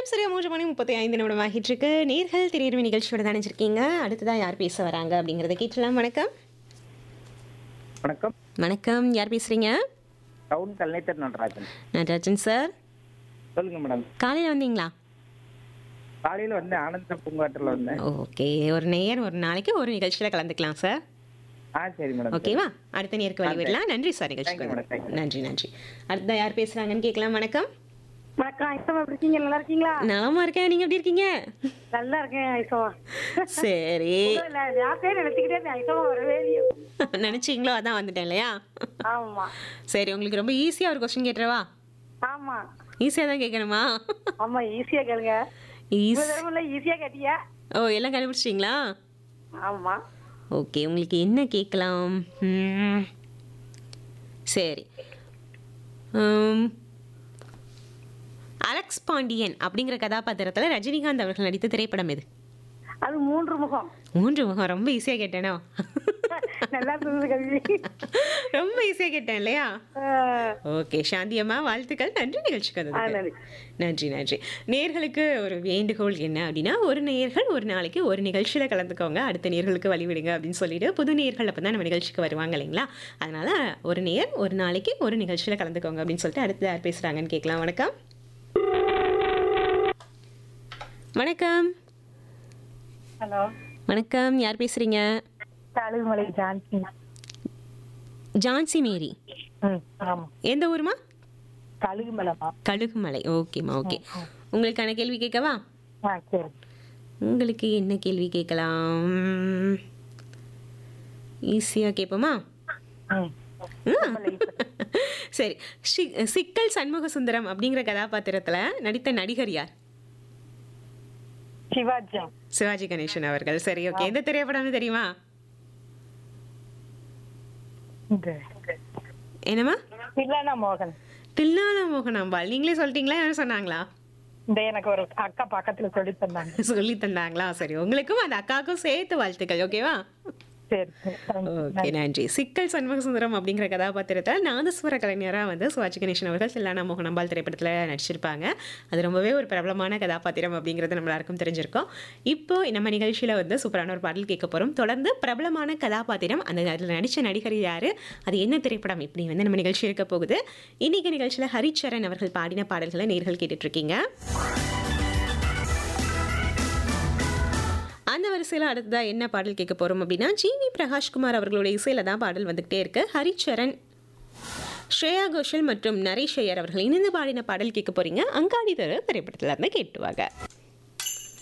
நேரம் சரியா மூன்று மணி முப்பத்தி ஐந்து நிமிடம் ஆகிட்டு இருக்கு நேர்கள் திரையரவு நிகழ்ச்சியோட நினைச்சிருக்கீங்க அடுத்ததா யார் பேச வராங்க அப்படிங்கறத கேட்டலாம் வணக்கம் வணக்கம் வணக்கம் யார் பேசுறீங்க டவுன் கல்நேத்தர் நடராஜன் நடராஜன் சார் சொல்லுங்க மேடம் காலையில வந்தீங்களா காலையில வந்து ஆனந்த பூங்காட்டில் வந்தேன் ஓகே ஒரு நேர் ஒரு நாளைக்கு ஒரு நிகழ்ச்சியில கலந்துக்கலாம் சார் ஆ சரி மேடம் ஓகேவா அடுத்த நேருக்கு வழிவிடலாம் நன்றி சார் நிகழ்ச்சிக்கு Thank you, madam. Thank you. நன்றி நன்றி அடுத்ததா யார் பேசுறாங்கன்னு கேட்கலாம் வணக்கம் வணக்கம் ஐசமா எப்படி இருக்கீங்க நல்லா இருக்கீங்களா நலமா இருக்கேன் நீங்க எப்படி இருக்கீங்க நல்லா இருக்கேன் ஐசமா சரி இல்ல யாருக்கே நினைச்சுக்கிட்டே இருந்தேன் ஐசமா வரவே இல்லையோ நினைச்சீங்களோ அதான் வந்துட்டேன் இல்லையா ஆமா சரி உங்களுக்கு ரொம்ப ஈஸியா ஒரு கொஸ்டின் கேட்டுறவா ஆமா ஈஸியா தான் கேட்கணுமா ஆமா ஈஸியா கேளுங்க ஈஸ் இவ்வளவு தடவை இல்ல ஈஸியா கேட்டியா ஓ எல்லாம் கண்டுபிடிச்சிட்டிங்களா ஆமா ஓகே உங்களுக்கு என்ன கேட்கலாம் ம், சரி உம், அலெக்ஸ் பாண்டியன் அப்படிங்கிற கதாபாத்திரத்தில் ரஜினிகாந்த் அவர்கள் நடித்த திரைப்படம் எது அது மூன்று முகம் மூன்று முகம் ரொம்ப ஈஸியாக கேட்டேனோ நல்லா இருந்தது கல்வி ரொம்ப ஈஸியாக கேட்டேன் இல்லையா ஆஹ், ஓகே சாந்தி அம்மா வாழ்த்துக்கள் நன்றி நிகழ்ச்சிக்கு ஆ, வந்ததுக்கு நன்றி. நன்றி நன்றி நேர்களுக்கு ஒரு வேண்டுகோள் என்ன அப்படின்னா ஒரு நேர்கள் ஒரு நாளைக்கு ஒரு நிகழ்ச்சியில் கலந்துக்கோங்க அடுத்த நேர்களுக்கு வழிவிடுங்க அப்படின்னு சொல்லிட்டு புது நேர்கள் அப்போ தான் நம்ம நிகழ்ச்சிக்கு வருவாங்க இல்லைங்களா அதனால ஒரு நேர் ஒரு நாளைக்கு ஒரு நிகழ்ச்சியில் கலந்துக்கோங்க அப்படின்னு சொல்லிட்டு அடுத்து யார் பேசுகிறாங்கன்னு கேட்கலாம் வணக்கம் வணக்கம் ஹலோ வணக்கம் யார் பேசுறீங்க கழுகுமலை ஜான்சி ஜான்சி மேரி ம் ஆமா எந்த ஊருமா கழுகுமலைமா கழுகுமலை ஓகேம்மா ஓகே உங்களுக்கான கேள்வி கேட்கவா ஆ சரி உங்களுக்கு என்ன கேள்வி கேட்கலாம் ஈஸியாக கேட்போமா ம் சரி ஷி- சிக்கல் சண்முக சுந்தரம் அப்படிங்கிற கதாபாத்திரத்தில் நடித்த நடிகர் யார் சிவாஜி சிவாஜி கணேசன் அவர்கள் சரி ஓகே எந்த திரைப்படம்னு தெரியுமா என்னம்மா இல்லைன்னா மோகன் தில்லான மோகனாம்பாள் நீங்களே சொல்லிட்டீங்களா யாரும் சொன்னாங்களா இந்த எனக்கு ஒரு அக்கா பக்கத்துல சொல்லி தந்தாங்க சொல்லி தந்தாங்களா சரி உங்களுக்கும் அந்த அக்காவுக்கும் சேர்த்து வாழ்த்துக்கள் ஓகேவா சரி சரி ஓகே நன்றி சிக்கல் சண்முக சுந்தரம் அப்படிங்கிற கதாபாத்திரத்தில் நாதஸ்வர கலைஞராக வந்து சிவாஜி கணேசன் அவர்கள் தில்லானா மோகனாம்பாள் திரைப்படத்தில் நடிச்சிருப்பாங்க அது ரொம்பவே ஒரு பிரபலமான கதாபாத்திரம் அப்படிங்கிறது நம்ம எல்லாருக்கும் தெரிஞ்சிருக்கோம் இப்போ நம்ம நிகழ்ச்சியில் வந்து சூப்பரான ஒரு பாடல் கேட்க போகிறோம் தொடர்ந்து பிரபலமான கதாபாத்திரம் அந்த அதில் நடித்த நடிகர் யார் அது என்ன திரைப்படம் இப்படி வந்து நம்ம நிகழ்ச்சி இருக்க போகுது இன்னைக்கு நிகழ்ச்சியில் ஹரிச்சரன் அவர்கள் பாடின பாடல்களை நேர்கள் கேட்டுட்டு இருக்கீங்க அந்த வரிசையில் அடுத்ததாக என்ன பாடல் கேட்க போகிறோம் அப்படின்னா ஜிவி பிரகாஷ்குமார் அவர்களுடைய இசையில் தான் பாடல் வந்துகிட்டே இருக்கு ஹரிச்சரன் ஸ்ரேயா கோஷல் மற்றும் நரேஷ் ஐயர் அவர்கள் இணைந்து பாடின பாடல் கேட்க போறீங்க அங்காடி தர திரைப்படத்தில் இருந்து கேட்டுவாங்க